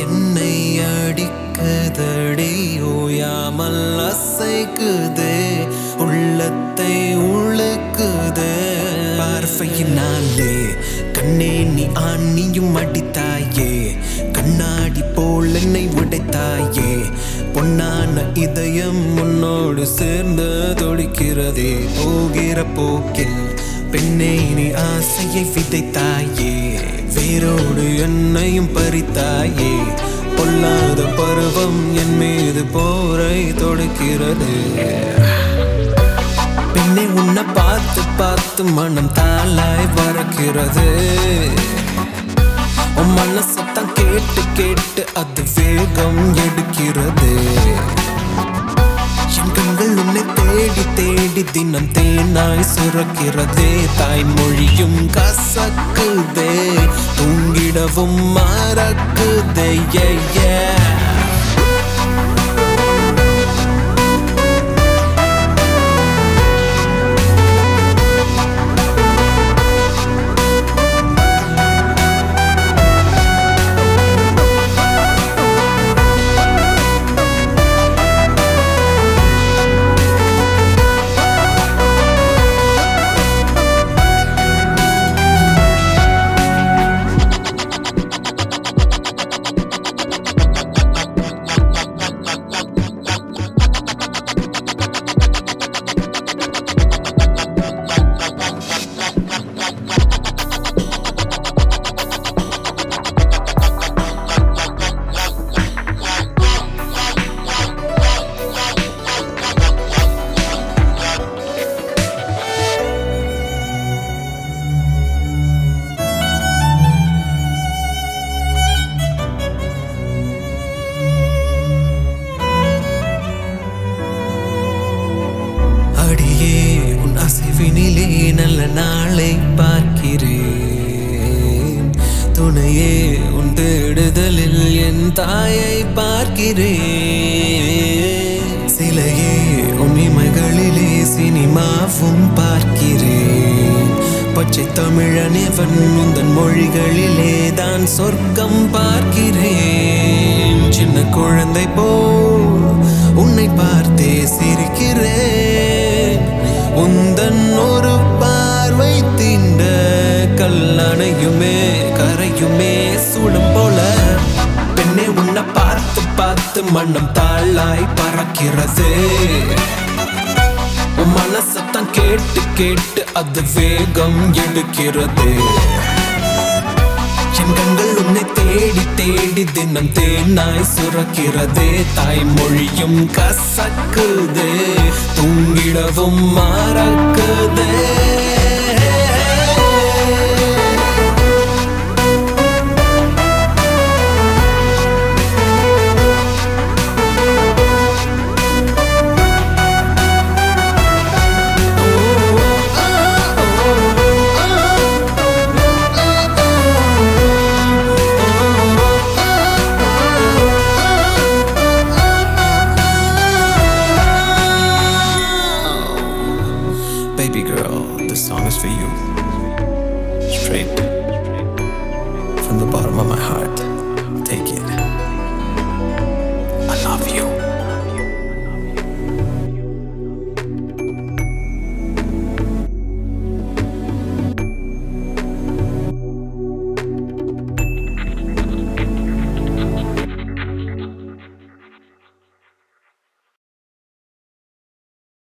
என்னை அடிக்குதடி ஓயாமல் அசைக்குதே உள்ளத்தை உழுக்குதே பார்வையினாலே கண்ணே நீ ஆணியும் அடித்தாயே கண்ணாடி போல் என்னை உடைத்தாயே பொன்னான இதயம் உன்னோடு சேர்ந்து தொடிக்கிறதே போகிற போக்கில் பெண்ணே நீ ஆசையை விதைத்தாயே வேரோடு என்னையும் பறித்தாயே பொல்லாத பருவம் என் மீது போரை தொடுக்கிறது பெண்ணை உன்னை பார்த்து பார்த்து மனம் தாளாய் பறக்கிறது உன் மனசத்தான் கேட்டு கேட்டு அது வேகம் எடுக்கிறது என் கண்கள் உன்னை தேடி தேடி தினம் தேனாய் சுரக்கிறதே தாய்மொழியும் கசக்குதே தூங்கிடவும் மறக்குதே yeah, yeah. அடியே உன் அசைவினிலே நல்ல நாளை பார்க்கிறேன் துணையே உன் தேடுதலில் என் தாயை பார்க்கிறேன் சிலையே உன் இமைகளிலே சினிமாவும் பார்க்கிறேன் பச்சை தமிழனிவன் உந்தன் மொழிகளிலே தான் சொர்க்கம் பார்க்கிறேன் சின்ன குழந்தை போல் உன்னை பார்த்தே சிரிக்கிறேன் உந்தன் ஒரு பார்வை தீண்ட கல்லணையுமே கரையுமே சூடம் போல பெண்ணே உன்னை பார்த்து பார்த்து மனம் தாளாய் பறக்கிறது உன் மனசத்தான் கேட்டு கேட்டு அது வேகம் எடுக்கிறது என் கண்கள் உன்னை தேடி தேடி தினம் தேனாய் சுரக்கிறதே தாய்மொழியும் கசக்குதே தூங்கிடவும் மறக்குதே Baby girl, this song is for you. Straight from the bottom of my heart. Take it.